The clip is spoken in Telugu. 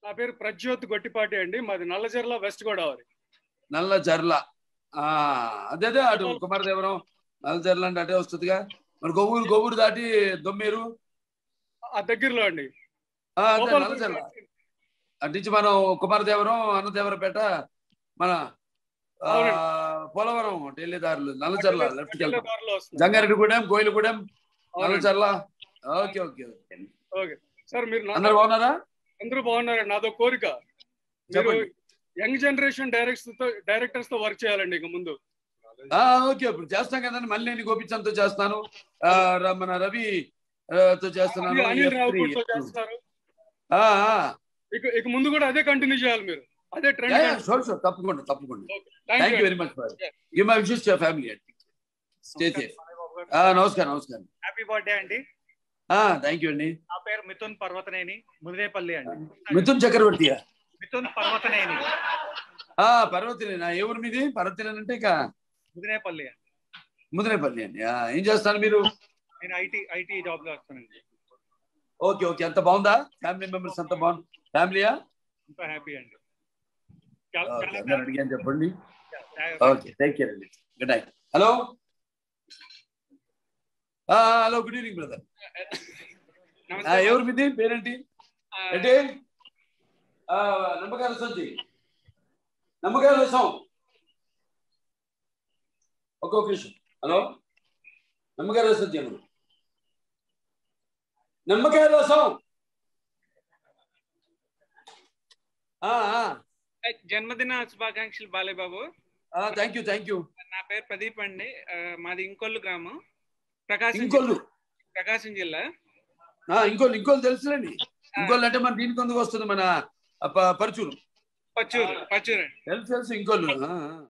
నా పేరు ప్రజ్యోత్ గొట్టిపాటి అండి మాది నల్లజర్ల వెస్ట్ గోదావరి నల్ల జర్ల ఆ అదే అదే అటు కుమారదేవరం నల్ల జర్ల అంటే అటే వస్తుందిగా మరి గొవ్వూరు గొవ్వూరు దాటి దొమ్మేరు ఆ దగ్గరలో అండి ఆ, అదే గోపాల్ నల్ల జర్ల అటు నుంచి మనం కుమారదేవరం అన్నదేవరపేట మన ఆ, అవునండి. పోలవరం అటు వెళ్ళే దారులు నల్లచర్ల లెఫ్ట్కి వెళ్తాం దారిలో వస్తుంది. జంగారెడ్డిగూడెం కోయిలగూడెం అవునండి. Nallacherla okay okay okay okay sir మీరు నా- అందరు బాగున్నారా అందరూ బాగున్నారండి నాదో కోరిక మీరు చెప్పండి. యంగ్ జనరేషన్ డైరెక్టర్స్ తో డైరెక్టర్స్ తో వర్క్ చేయాలండి ఇక ముందు ఆ, ఓకే ఇప్పుడు చేస్తాం కదండి మళ్ళీ నేను గోపించంతో చేస్తాను ఆ, ర- మన రవి ఆ, తో చేస్తున్నాను అనిల్- అనిల్ రావు F3. కూడా చేస్తున్నారు ఆ, ఆ. ఇక ఇక ముందు కూడా అదే కంటిన్యూ చేయాలి మీరు అదే yeah, yeah, trend sure sure తప్పకుండా తప్పకుండా thank thank you you very much for give my wishes to family stay safe నమస్కారం నమస్కారం హ్యాపీ బర్త్డే అండి థ్యాంక్ యూ అండి నా పేరు మిథున్ పర్వతనేని ముదినేపల్లి అండి మిథున్ చక్రవర్తి మిథున్ పర్వతనేని ఆ పర్వతిని నా ఎవరు మీది పర్వతిని అంటే ఇక ముదినేపల్లి అండి ముదినేపల్లి అండి ఆ, ఏం చేస్తాను మీరు నేను ఐటీ ఐటీ జాబ్ లో వస్తానండి ఓకే ఓకే అంత బాగుందా ఫ్యామిలీ మెంబర్స్ అంత బాగుంది ఫ్యామిలీయా ఇంకా హ్యాపీ అండి ఓకే అందరు అడిగాను చెప్పండి చాలా- ఓకే టేక్ కేర్ అండి good night hello hello good evening brother నమస్తే ఎవరు మీది పేరేంటి ఆ, ఏంటి ఆ, నమ్మకాల సంచి నమ్మకాల రసం ఒక్కొక్క నిమిషం హలో నమ్మకాల రసం చేయమను నమ్మకాయ రసం జన్మదిన శుభాకాంక్షలు బాలేబాబు థ్యాంక్ యూ థ్యాంక్ యూ నా పేరు ప్రదీప్ అండి ఆ, మాది ఇంకొల్లు గ్రామం ప్రకాశం ఇంకోళ్ళు ప్రకాశం జిల్లా ఆ, ఇంకోళ్ళు ఇంకోళ్ళు తెలుసులేండి ఇంకోళ్ళు అంటే మన దీనికి ఎందుకు వస్తుంది మన ఆ, ప- పరుచూరు పచ్చూరు పచ్చూరు అండి తెలుసు తెలుసు ఇంకోళ్ళు ఆ, ఆ.